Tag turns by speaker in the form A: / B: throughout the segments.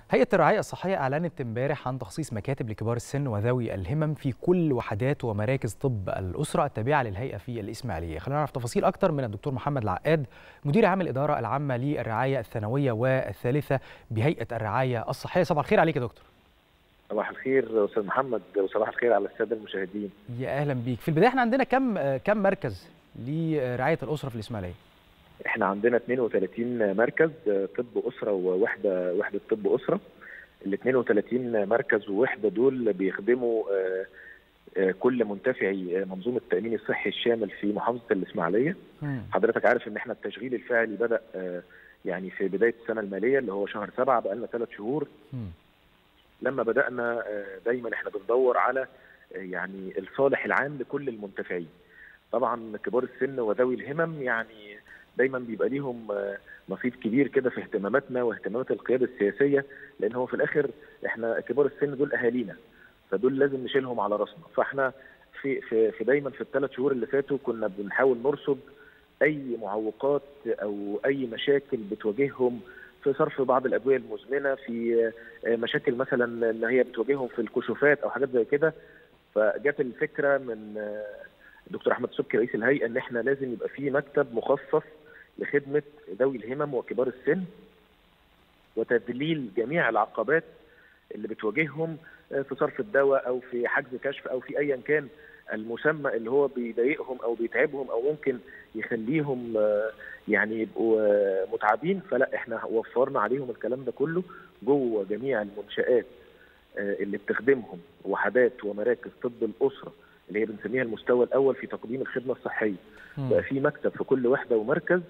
A: هيئة الرعاية الصحية أعلنت امبارح عن تخصيص مكاتب لكبار السن وذوي الهمم في كل وحدات ومراكز طب الأسرة التابعة للهيئة في الإسماعيلية. خلينا نعرف تفاصيل أكتر من الدكتور محمد العقاد مدير عام الإدارة العامة للرعاية الثانوية والثالثة بهيئة الرعاية الصحية. صباح الخير عليك يا دكتور.
B: صباح الخير استاذ محمد وصباح الخير على الساده المشاهدين.
A: يا أهلا بيك. في البداية احنا عندنا كم كم مركز لرعاية الأسرة في الإسماعيلية؟
B: احنا عندنا 32 مركز طب اسره ووحده وحده طب اسره ال 32 مركز ووحده دول بيخدموا كل منتفعي منظومه التامين الصحي الشامل في محافظه الاسماعيليه حضرتك عارف ان احنا التشغيل الفعلي بدا يعني في بدايه السنه الماليه اللي هو شهر سبعة بقى لنا ثلاث شهور لما بدانا دايما احنا بندور على يعني الصالح العام لكل المنتفعين طبعا كبار السن وذوي الهمم يعني دايما بيبقى ليهم نصيب كبير كده في اهتماماتنا واهتمامات القياده السياسيه لان هو في الاخر احنا كبار السن دول اهالينا فدول لازم نشيلهم على راسنا فاحنا في في, في دايما في الثلاث شهور اللي فاتوا كنا بنحاول نرصد اي معوقات او اي مشاكل بتواجههم في صرف بعض الادويه المزمنه في مشاكل مثلا ان هي بتواجههم في الكشوفات او حاجات زي كده فجت الفكره من دكتور احمد سبكي رئيس الهيئه ان احنا لازم يبقى في مكتب مخصص لخدمه ذوي الهمم وكبار السن وتذليل جميع العقبات اللي بتواجههم في صرف الدواء او في حجز كشف او في ايا كان المسمى اللي هو بيضايقهم او بيتعبهم او ممكن يخليهم يعني يبقوا متعبين فلا احنا وفرنا عليهم الكلام ده كله جوه جميع المنشات اللي بتخدمهم وحدات ومراكز طب الاسره اللي هي بنسميها المستوى الاول في تقديم الخدمه الصحيه بقى في مكتب في كل وحده ومركز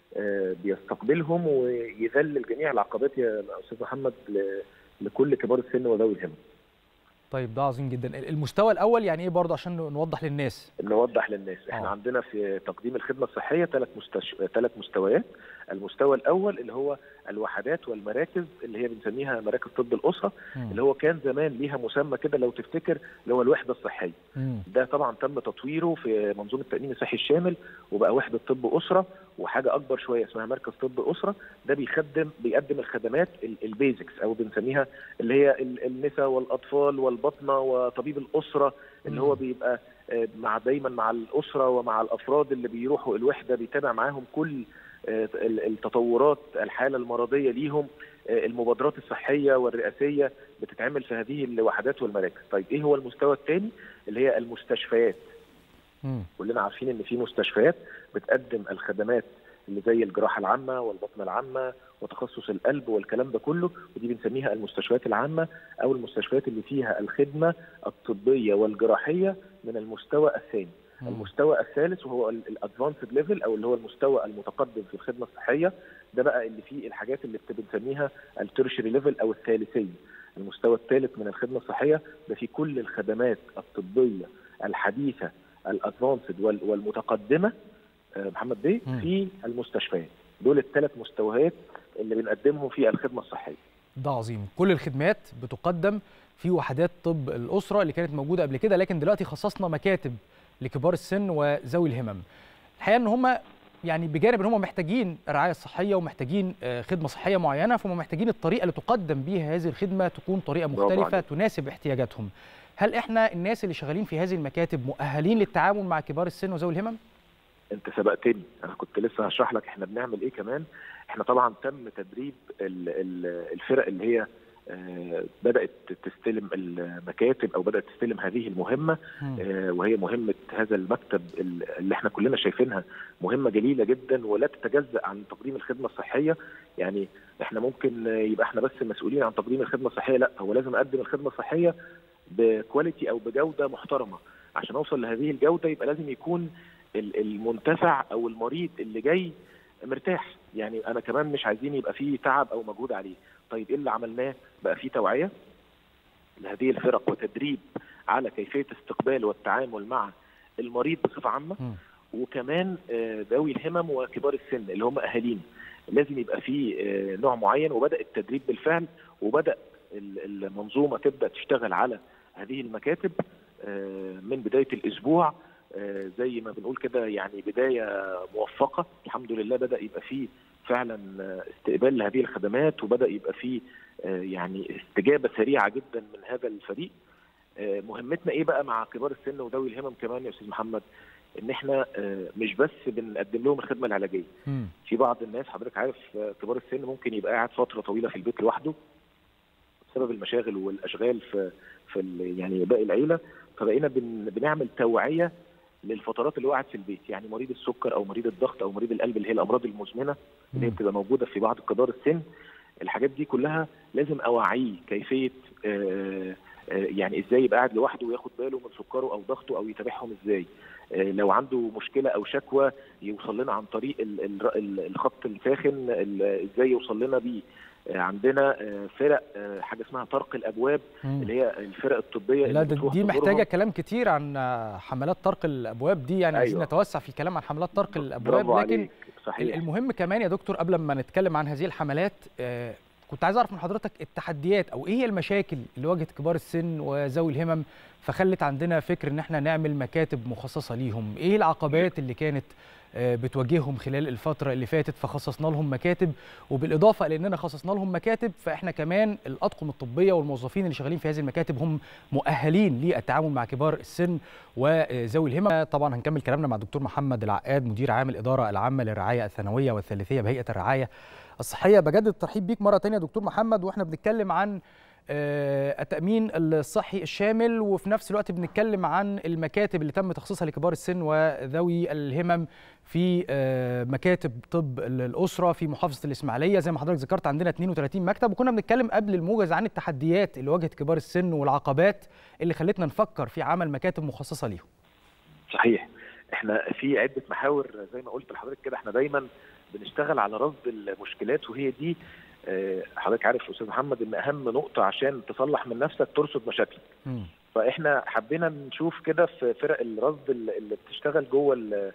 B: بيستقبلهم ويذلل جميع العقبات يا استاذ محمد لكل كبار السن وذوي الهمم
A: طيب ده عظيم جدا المستوى الاول يعني ايه برضه عشان نوضح للناس
B: نوضح للناس احنا آه. عندنا في تقديم الخدمه الصحيه ثلاث مستش... ثلاث مستويات المستوى الاول اللي هو الوحدات والمراكز اللي هي بنسميها مراكز طب الاسره م. اللي هو كان زمان ليها مسمى كده لو تفتكر اللي هو الوحده الصحيه م. ده طبعا تم تطويره في منظومه التامين الصحي الشامل وبقى وحده طب اسره وحاجه اكبر شويه اسمها مركز طب اسره ده بيخدم بيقدم الخدمات البيزكس او بنسميها اللي هي النساء والاطفال والبطنه وطبيب الاسره اللي هو بيبقى مع دايما مع الاسره ومع الافراد اللي بيروحوا الوحده بيتابع معاهم كل التطورات الحاله المرضيه ليهم المبادرات الصحيه والرئاسيه بتتعمل في هذه الوحدات والمراكز طيب ايه هو المستوى الثاني اللي هي المستشفيات م. كلنا عارفين ان في مستشفيات بتقدم الخدمات اللي زي الجراحه العامه والبطنه العامه وتخصص القلب والكلام ده كله ودي بنسميها المستشفيات العامه او المستشفيات اللي فيها الخدمه الطبيه والجراحيه من المستوى الثاني م. المستوى الثالث وهو الادفانسد ليفل او اللي هو المستوى المتقدم في الخدمه الصحيه ده بقى اللي فيه الحاجات اللي بنسميها الترشري ليفل او الثالثيه المستوى الثالث من الخدمه الصحيه ده فيه كل الخدمات الطبيه الحديثه الادفانسد والمتقدمه محمد بيه في المستشفيات دول الثلاث مستويات اللي بنقدمهم في الخدمه الصحيه
A: ده عظيم كل الخدمات بتقدم في وحدات طب الاسره اللي كانت موجوده قبل كده لكن دلوقتي خصصنا مكاتب لكبار السن وذوي الهمم الحقيقه ان هم يعني بجانب ان هم محتاجين رعايه صحيه ومحتاجين خدمه صحيه معينه فهم محتاجين الطريقه اللي تقدم بيها هذه الخدمه تكون طريقه مختلفه تناسب احتياجاتهم هل احنا الناس اللي شغالين في هذه المكاتب مؤهلين للتعامل مع كبار السن وذوي الهمم
B: انت سبقتني انا كنت لسه هشرح لك احنا بنعمل ايه كمان احنا طبعا تم تدريب الفرق اللي هي بدات تستلم المكاتب او بدات تستلم هذه المهمه وهي مهمه هذا المكتب اللي احنا كلنا شايفينها مهمه جليله جدا ولا تتجزا عن تقديم الخدمه الصحيه يعني احنا ممكن يبقى احنا بس مسؤولين عن تقديم الخدمه الصحيه لا هو لازم اقدم الخدمه الصحيه بكواليتي او بجوده محترمه عشان اوصل لهذه الجوده يبقى لازم يكون المنتفع او المريض اللي جاي مرتاح يعني انا كمان مش عايزين يبقى فيه تعب او مجهود عليه طيب ايه اللي عملناه بقى فيه توعيه لهذه الفرق وتدريب على كيفيه استقبال والتعامل مع المريض بصفه عامه م. وكمان ذوي الهمم وكبار السن اللي هم اهالينا لازم يبقى فيه نوع معين وبدا التدريب بالفعل وبدا المنظومه تبدا تشتغل على هذه المكاتب من بدايه الاسبوع زي ما بنقول كده يعني بدايه موفقه الحمد لله بدا يبقى فيه فعلا استقبال لهذه الخدمات وبدا يبقى فيه يعني استجابه سريعه جدا من هذا الفريق مهمتنا ايه بقى مع كبار السن وذوي الهمم كمان يا استاذ محمد ان احنا مش بس بنقدم لهم الخدمه العلاجيه م. في بعض الناس حضرتك عارف كبار السن ممكن يبقى قاعد فتره طويله في البيت لوحده بسبب المشاغل والاشغال في في يعني باقي العيله فبقينا بن بنعمل توعيه للفترات اللي هو قاعد في البيت يعني مريض السكر او مريض الضغط او مريض القلب اللي هي الامراض المزمنه اللي هي بتبقى موجوده في بعض كبار السن الحاجات دي كلها لازم اوعيه كيفيه آآ آآ يعني ازاي يبقى قاعد لوحده وياخد باله من سكره او ضغطه او يتابعهم ازاي لو عنده مشكله او شكوى يوصل لنا عن طريق الخط الساخن ازاي يوصل لنا بيه عندنا فرق حاجه اسمها طرق الابواب مم. اللي هي الفرق الطبيه
A: لا اللي دي محتاجه كلام كتير عن حملات طرق الابواب دي يعني عايزين أيوة. نتوسع في الكلام عن حملات طرق الابواب لكن
B: صحيح.
A: المهم كمان يا دكتور قبل ما نتكلم عن هذه الحملات كنت عايز اعرف من حضرتك التحديات او ايه هي المشاكل اللي واجهت كبار السن وذوي الهمم فخلت عندنا فكر ان احنا نعمل مكاتب مخصصه ليهم ايه العقبات اللي كانت بتواجههم خلال الفتره اللي فاتت فخصصنا لهم مكاتب وبالاضافه لاننا خصصنا لهم مكاتب فاحنا كمان الاطقم الطبيه والموظفين اللي شغالين في هذه المكاتب هم مؤهلين للتعامل مع كبار السن وذوي الهمم طبعا هنكمل كلامنا مع الدكتور محمد العقاد مدير عام الاداره العامه للرعايه الثانويه والثالثيه بهيئه الرعايه الصحيه بجدد الترحيب بيك مره ثانيه دكتور محمد واحنا بنتكلم عن التامين الصحي الشامل وفي نفس الوقت بنتكلم عن المكاتب اللي تم تخصيصها لكبار السن وذوي الهمم في مكاتب طب الاسره في محافظه الاسماعيليه زي ما حضرتك ذكرت عندنا 32 مكتب وكنا بنتكلم قبل الموجز عن التحديات اللي واجهت كبار السن والعقبات اللي خلتنا نفكر في عمل مكاتب مخصصه ليهم.
B: صحيح احنا في عده محاور زي ما قلت لحضرتك كده احنا دايما بنشتغل على رصد المشكلات وهي دي حضرتك عارف استاذ محمد ان اهم نقطه عشان تصلح من نفسك ترصد مشاكلك فاحنا حبينا نشوف كده في فرق الرصد اللي بتشتغل جوه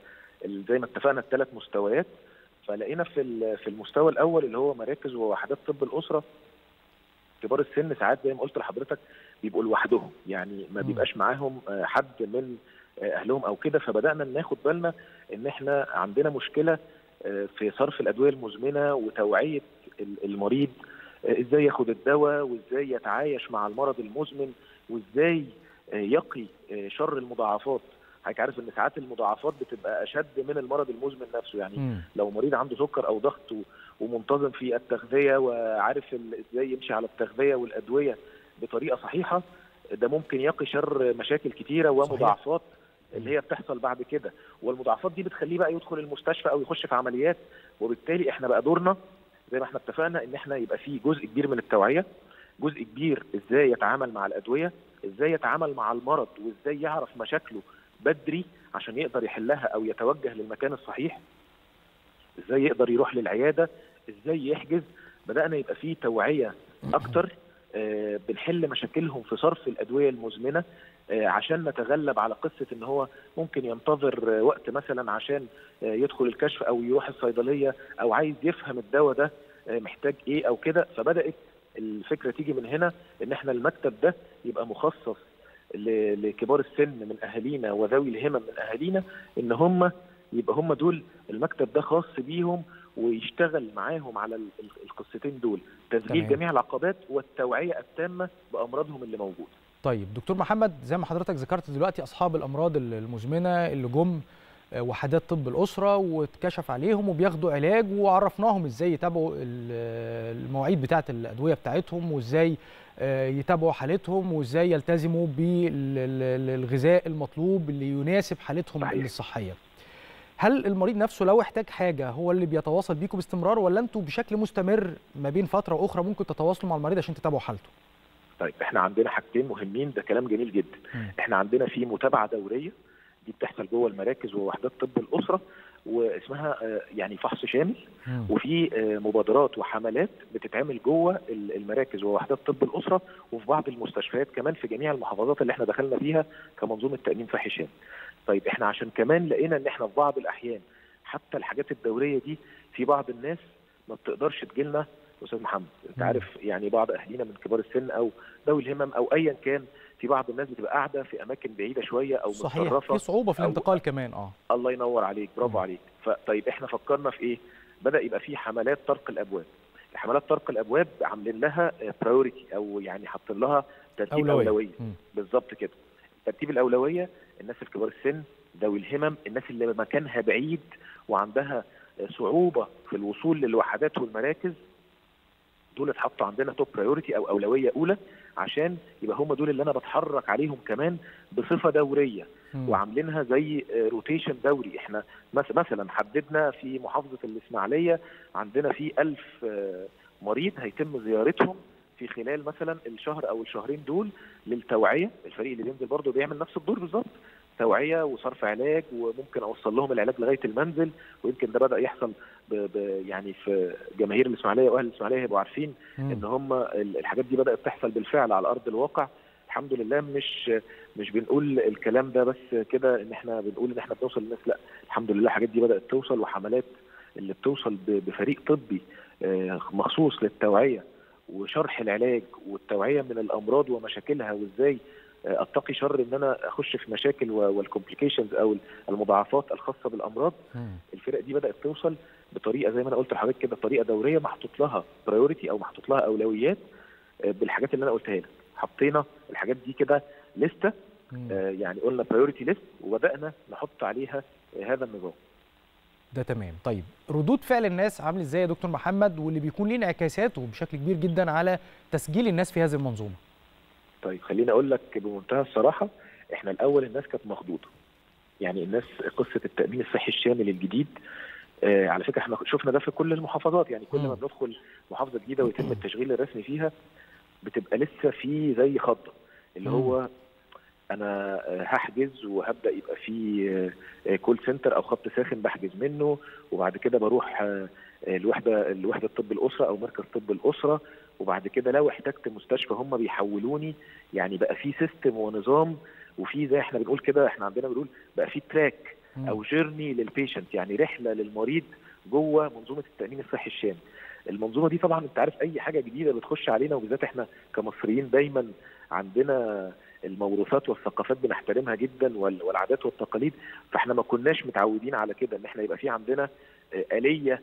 B: زي ما اتفقنا الثلاث مستويات فلقينا في في المستوى الاول اللي هو مراكز ووحدات طب الاسره كبار السن ساعات زي ما قلت لحضرتك بيبقوا لوحدهم يعني ما بيبقاش معاهم حد من اهلهم او كده فبدانا ناخد بالنا ان احنا عندنا مشكله في صرف الادويه المزمنه وتوعيه المريض ازاي ياخد الدواء وازاي يتعايش مع المرض المزمن وازاي يقي شر المضاعفات حضرتك عارف ان ساعات المضاعفات بتبقى اشد من المرض المزمن نفسه يعني م. لو مريض عنده سكر او ضغط ومنتظم في التغذيه وعارف ازاي يمشي على التغذيه والادويه بطريقه صحيحه ده ممكن يقي شر مشاكل كتيره ومضاعفات صحيح. اللي هي بتحصل بعد كده والمضاعفات دي بتخليه بقى يدخل المستشفى او يخش في عمليات وبالتالي احنا بقى دورنا زي ما احنا اتفقنا ان احنا يبقى فيه جزء كبير من التوعيه جزء كبير ازاي يتعامل مع الادويه ازاي يتعامل مع المرض وازاي يعرف مشاكله بدري عشان يقدر يحلها او يتوجه للمكان الصحيح ازاي يقدر يروح للعياده ازاي يحجز بدانا يبقى فيه توعيه اكتر آه بنحل مشاكلهم في صرف الادويه المزمنه آه عشان نتغلب على قصه ان هو ممكن ينتظر آه وقت مثلا عشان يدخل الكشف او يروح الصيدليه او عايز يفهم الدواء ده محتاج ايه او كده فبدات الفكره تيجي من هنا ان احنا المكتب ده يبقى مخصص لكبار السن من اهالينا وذوي الهمم من اهالينا ان هم يبقى هم دول المكتب ده خاص بيهم ويشتغل معاهم على القصتين دول تسجيل جميع العقبات والتوعيه التامه بامراضهم اللي موجوده.
A: طيب دكتور محمد زي ما حضرتك ذكرت دلوقتي اصحاب الامراض المزمنه اللي جم وحدات طب الاسره واتكشف عليهم وبياخدوا علاج وعرفناهم ازاي يتابعوا المواعيد بتاعه الادويه بتاعتهم وازاي يتابعوا حالتهم وازاي يلتزموا بالغذاء المطلوب اللي يناسب حالتهم صحيح. الصحيه. هل المريض نفسه لو احتاج حاجه هو اللي بيتواصل بيكم باستمرار ولا انتوا بشكل مستمر ما بين فتره واخرى ممكن تتواصلوا مع المريض عشان تتابعوا حالته؟
B: طيب احنا عندنا حاجتين مهمين ده كلام جميل جدا. م. احنا عندنا في متابعه دوريه دي بتحصل جوه المراكز ووحدات طب الاسره واسمها يعني فحص شامل وفي مبادرات وحملات بتتعمل جوه المراكز ووحدات طب الاسره وفي بعض المستشفيات كمان في جميع المحافظات اللي احنا دخلنا فيها كمنظومه تامين صحي شامل. طيب احنا عشان كمان لقينا ان احنا في بعض الاحيان حتى الحاجات الدوريه دي في بعض الناس ما بتقدرش تجيلنا استاذ محمد انت عارف يعني بعض اهالينا من كبار السن او ذوي الهمم او ايا كان في بعض الناس بتبقى قاعده في اماكن بعيده شويه او
A: صحيح في صعوبه في الانتقال كمان اه
B: الله ينور عليك برافو عليك فطيب احنا فكرنا في ايه بدا يبقى في حملات طرق الابواب حملات طرق الابواب عاملين لها برايورتي او يعني حاطين لها ترتيب اولويه, أولوية. بالظبط كده ترتيب الاولويه الناس الكبار السن ذوي الهمم الناس اللي مكانها بعيد وعندها صعوبه في الوصول للوحدات والمراكز دول اتحطوا عندنا توب برايورتي او اولويه اولى عشان يبقى هم دول اللي انا بتحرك عليهم كمان بصفه دوريه م. وعاملينها زي روتيشن دوري احنا مثلا حددنا في محافظه الاسماعيليه عندنا في ألف مريض هيتم زيارتهم في خلال مثلا الشهر او الشهرين دول للتوعيه الفريق اللي بينزل برضه بيعمل نفس الدور بالظبط توعيه وصرف علاج وممكن اوصل لهم العلاج لغايه المنزل ويمكن ده بدا يحصل ب ب يعني في جماهير الاسماعيليه واهل الاسماعيليه هيبقوا عارفين م. ان هم الحاجات دي بدات تحصل بالفعل على ارض الواقع الحمد لله مش مش بنقول الكلام ده بس كده ان احنا بنقول ان احنا بنوصل للناس لا الحمد لله الحاجات دي بدات توصل وحملات اللي بتوصل بفريق طبي مخصوص للتوعيه وشرح العلاج والتوعيه من الامراض ومشاكلها وازاي اتقي شر ان انا اخش في مشاكل والكومبليكيشنز او المضاعفات الخاصه بالامراض الفرق دي بدات توصل بطريقه زي ما انا قلت لحضرتك كده طريقه دوريه محطوط لها برايورتي او محطوط لها اولويات بالحاجات اللي انا قلتها لك حطينا الحاجات دي كده لسته آه يعني قلنا برايورتي ليست وبدانا نحط عليها آه هذا النظام
A: ده تمام طيب ردود فعل الناس عامل ازاي يا دكتور محمد واللي بيكون ليه انعكاساته بشكل كبير جدا على تسجيل الناس في هذه المنظومه
B: طيب خليني اقول لك بمنتهى الصراحه احنا الاول الناس كانت مخضوضه يعني الناس قصه التامين الصحي الشامل الجديد آه على فكره احنا شفنا ده في كل المحافظات يعني كل ما بندخل محافظه جديده ويتم التشغيل الرسمي فيها بتبقى لسه في زي خضه اللي هو انا هحجز وهبدا يبقى في كول سنتر او خط ساخن بحجز منه وبعد كده بروح الوحده الوحده طب الاسره او مركز طب الاسره وبعد كده لو احتجت مستشفى هم بيحولوني يعني بقى في سيستم ونظام وفي زي احنا بنقول كده احنا عندنا بنقول بقى في تراك او جيرني للبيشنت يعني رحله للمريض جوه منظومه التامين الصحي الشامل المنظومه دي طبعا انت عارف اي حاجه جديده بتخش علينا وبالذات احنا كمصريين دايما عندنا الموروثات والثقافات بنحترمها جدا والعادات والتقاليد فاحنا ما كناش متعودين على كده ان احنا يبقى في عندنا آلية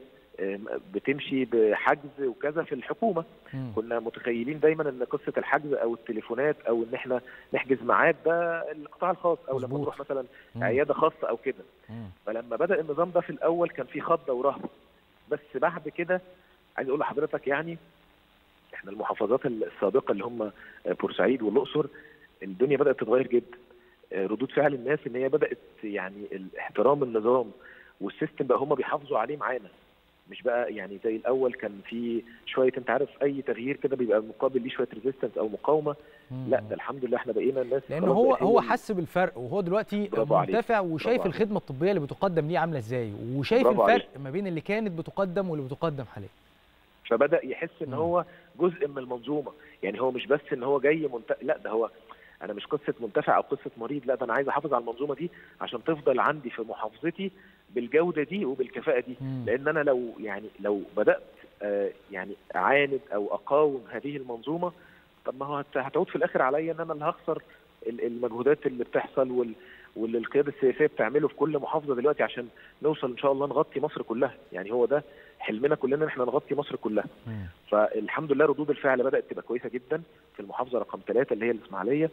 B: بتمشي بحجز وكذا في الحكومه م. كنا متخيلين دايما ان قصه الحجز او التليفونات او ان احنا نحجز ميعاد ده القطاع الخاص او مزبوط. لما نروح مثلا م. عياده خاصه او كده فلما بدا النظام ده في الاول كان في خضه ورهبه بس بعد كده عايز اقول لحضرتك يعني احنا المحافظات السابقه اللي هم بورسعيد والاقصر الدنيا بدات تتغير جدا ردود فعل الناس ان هي بدات يعني احترام النظام والسيستم بقى هم بيحافظوا عليه معانا مش بقى يعني زي الاول كان في شويه انت عارف اي تغيير كده بيبقى مقابل ليه شويه ريزيستنس او مقاومه مم. لا ده الحمد لله احنا بقينا الناس
A: لان هو هو حس بالفرق وهو دلوقتي منتفع وشايف الخدمه الطبيه اللي بتقدم ليه عامله ازاي وشايف الفرق عليك. ما بين اللي كانت بتقدم واللي بتقدم حاليا
B: فبدا يحس ان هو جزء من المنظومه يعني هو مش بس ان هو جاي منت... لا ده هو انا مش قصه منتفع او قصه مريض لا ده انا عايز احافظ على المنظومه دي عشان تفضل عندي في محافظتي بالجوده دي وبالكفاءه دي مم. لان انا لو يعني لو بدات آه يعني اعاند او اقاوم هذه المنظومه طب ما هو هتعود في الاخر عليا ان انا اللي هخسر المجهودات اللي بتحصل وال واللي القياده السياسيه بتعمله في كل محافظه دلوقتي عشان نوصل ان شاء الله نغطي مصر كلها يعني هو ده حلمنا كلنا ان احنا نغطي مصر كلها مم. فالحمد لله ردود الفعل بدات تبقى كويسه جدا في المحافظه رقم ثلاثة اللي هي الاسماعيليه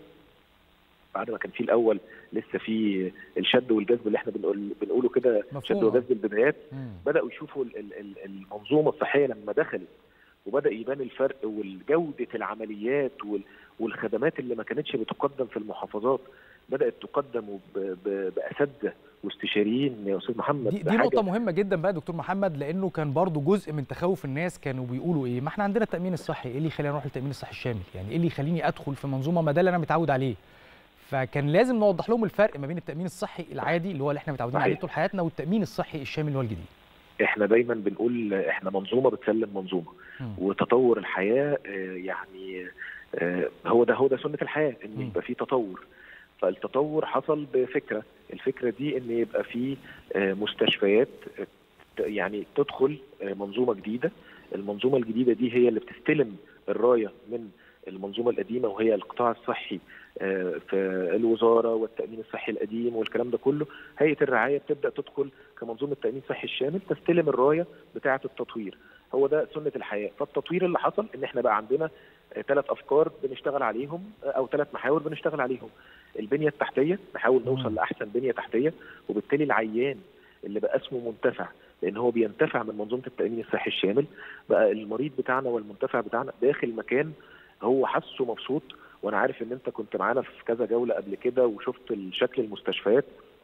B: بعد ما كان في الاول لسه في الشد والجذب اللي احنا بنقول بنقوله كده شد وجذب البدايات مم. بداوا يشوفوا المنظومه الصحيه لما دخلت وبدا يبان الفرق والجوده العمليات والخدمات اللي ما كانتش بتقدم في المحافظات بدات تقدم باساتذه واستشاريين يا استاذ محمد
A: دي, دي نقطه مهمه جدا بقى دكتور محمد لانه كان برضو جزء من تخوف الناس كانوا بيقولوا ايه ما احنا عندنا التامين الصحي ايه اللي يخليني اروح للتامين الصحي الشامل يعني ايه اللي يخليني ادخل في منظومه ما ده اللي انا متعود عليه فكان لازم نوضح لهم الفرق ما بين التامين الصحي العادي اللي هو اللي احنا متعودين عليه طول حياتنا والتامين الصحي الشامل اللي هو الجديد
B: احنا دايما بنقول احنا منظومه بتسلم منظومه م. وتطور الحياه يعني هو ده هو ده سنه الحياه ان يبقى في تطور فالتطور حصل بفكره الفكره دي ان يبقى في مستشفيات يعني تدخل منظومه جديده المنظومه الجديده دي هي اللي بتستلم الرايه من المنظومه القديمه وهي القطاع الصحي في الوزاره والتامين الصحي القديم والكلام ده كله هيئه الرعايه بتبدا تدخل كمنظومه تامين صحي الشامل تستلم الرايه بتاعه التطوير هو ده سنه الحياه فالتطوير اللي حصل ان احنا بقى عندنا ثلاث افكار بنشتغل عليهم او ثلاث محاور بنشتغل عليهم البنيه التحتيه نحاول نوصل لاحسن بنيه تحتيه وبالتالي العيان اللي بقى اسمه منتفع لان هو بينتفع من منظومه التامين الصحي الشامل بقى المريض بتاعنا والمنتفع بتاعنا داخل مكان هو حاسه مبسوط وانا عارف ان انت كنت معانا في كذا جوله قبل كده وشفت شكل المستشفيات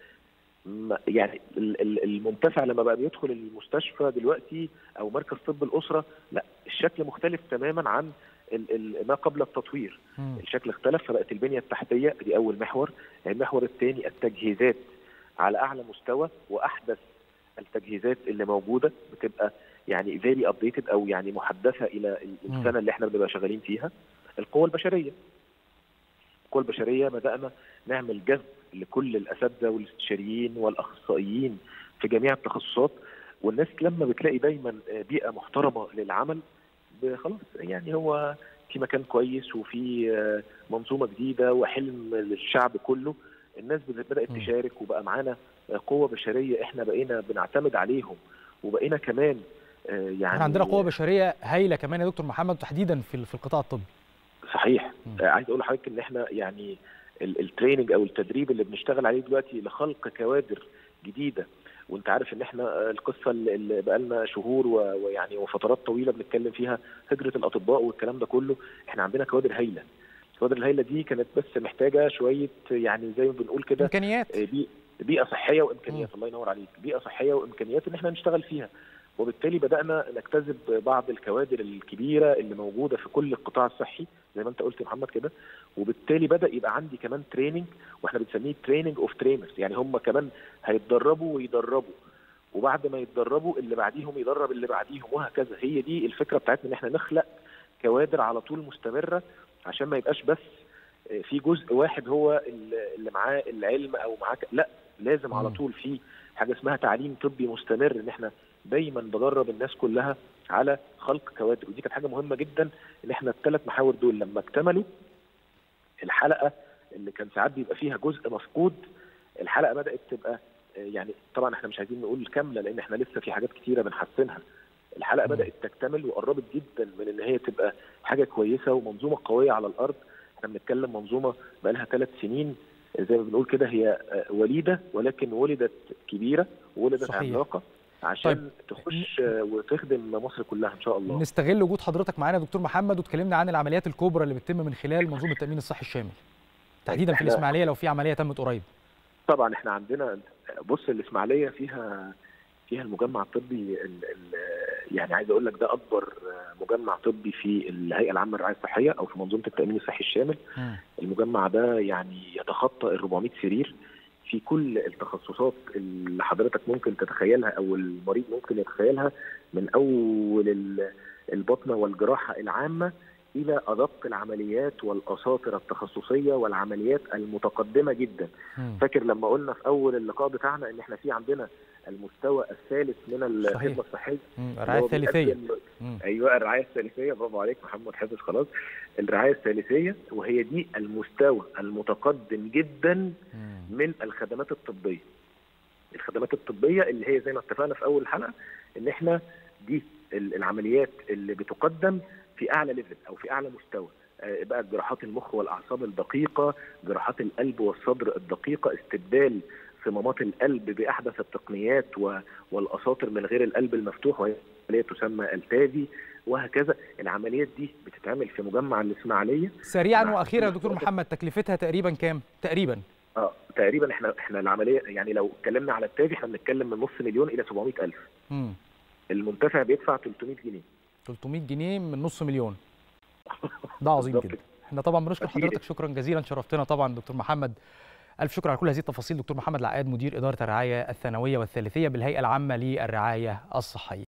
B: يعني المنتفع لما بقى بيدخل المستشفى دلوقتي او مركز طب الاسره لا الشكل مختلف تماما عن ما قبل التطوير م. الشكل اختلف فبقت البنيه التحتيه دي اول محور المحور الثاني التجهيزات على اعلى مستوى واحدث التجهيزات اللي موجوده بتبقى يعني فيري ابديتد او يعني محدثه الى السنه اللي احنا بنبقى شغالين فيها القوى البشريه القوى البشريه بدانا نعمل جذب لكل الاساتذه والاستشاريين والاخصائيين في جميع التخصصات والناس لما بتلاقي دايما بيئه محترمه للعمل خلاص يعني هو في مكان كويس وفي منظومه جديده وحلم للشعب كله الناس بدات تشارك وبقى معانا قوه بشريه احنا بقينا بنعتمد عليهم وبقينا كمان
A: يعني احنا عندنا قوه بشريه هايله كمان يا دكتور محمد تحديدا في في القطاع الطبي
B: صحيح م. عايز اقول لحضرتك ان احنا يعني التريننج او التدريب اللي بنشتغل عليه دلوقتي لخلق كوادر جديده وانت عارف ان احنا القصه اللي بقى لنا شهور ويعني وفترات طويله بنتكلم فيها هجره الاطباء والكلام ده كله احنا عندنا كوادر هايله الكوادر الهايله دي كانت بس محتاجه شويه يعني زي ما بنقول كده
A: امكانيات
B: بيئه صحيه وامكانيات م. الله ينور عليك بيئه صحيه وامكانيات ان احنا نشتغل فيها وبالتالي بدانا نجتذب بعض الكوادر الكبيره اللي موجوده في كل القطاع الصحي زي ما انت قلت يا محمد كده وبالتالي بدا يبقى عندي كمان تريننج واحنا بنسميه تريننج اوف ترينرز يعني هم كمان هيتدربوا ويدربوا وبعد ما يتدربوا اللي بعديهم يدرب اللي بعديهم وهكذا هي دي الفكره بتاعتنا ان احنا نخلق كوادر على طول مستمره عشان ما يبقاش بس في جزء واحد هو اللي معاه العلم او معاه لا لازم على طول في حاجه اسمها تعليم طبي مستمر ان احنا دايما بدرب الناس كلها على خلق كوادر ودي كانت حاجه مهمه جدا ان احنا الثلاث محاور دول لما اكتملوا الحلقه اللي كان ساعات بيبقى فيها جزء مفقود الحلقه بدات تبقى يعني طبعا احنا مش عايزين نقول كامله لان احنا لسه في حاجات كتيره بنحسنها الحلقه بدات تكتمل وقربت جدا من ان هي تبقى حاجه كويسه ومنظومه قويه على الارض احنا بنتكلم منظومه بقى لها ثلاث سنين زي ما بنقول كده هي وليده ولكن ولدت كبيره ولدت عملاقه عشان طيب. تخش وتخدم مصر كلها ان شاء الله
A: نستغل وجود حضرتك معانا دكتور محمد وتكلمنا عن العمليات الكبرى اللي بتتم من خلال منظومه التامين الصحي الشامل تحديدا في الاسماعيليه لو في عمليه تمت قريب
B: طبعا احنا عندنا بص الاسماعيليه فيها فيها المجمع الطبي ال ال يعني عايز اقول لك ده اكبر مجمع طبي في الهيئه العامه للرعايه الصحيه او في منظومه التامين الصحي الشامل م. المجمع ده يعني يتخطى ال 400 سرير في كل التخصصات اللي حضرتك ممكن تتخيلها او المريض ممكن يتخيلها من اول البطنه والجراحه العامه الى ادق العمليات والاساطر التخصصيه والعمليات المتقدمه جدا م. فاكر لما قلنا في اول اللقاء بتاعنا ان احنا في عندنا المستوى الثالث من الخدمه الصحيه
A: الرعايه الثالثيه
B: ايوه الرعايه الثالثيه برافو عليك محمد حافظ خلاص الرعايه الثالثيه وهي دي المستوى المتقدم جدا مم. من الخدمات الطبيه الخدمات الطبيه اللي هي زي ما اتفقنا في اول الحلقه ان احنا دي العمليات اللي بتقدم في اعلى ليفل او في اعلى مستوى بقى جراحات المخ والاعصاب الدقيقه جراحات القلب والصدر الدقيقه استبدال صمامات القلب باحدث التقنيات والاساطر من غير القلب المفتوح وهي عمليه تسمى التازي وهكذا العمليات دي بتتعمل في مجمع الاسماعيليه
A: سريعا واخيرا يا دكتور محمد تكلفتها تقريبا كام تقريبا
B: اه تقريبا احنا احنا العمليه يعني لو اتكلمنا على التازي احنا بنتكلم من نص مليون الى 700000 امم المنتفع بيدفع 300 جنيه
A: 300 جنيه من نص مليون ده عظيم جدا احنا طبعا بنشكر حضرتك شكرا جزيلا شرفتنا طبعا دكتور محمد ألف شكر على كل هذه التفاصيل دكتور محمد العقاد مدير إدارة الرعاية الثانوية والثالثية بالهيئة العامة للرعاية الصحية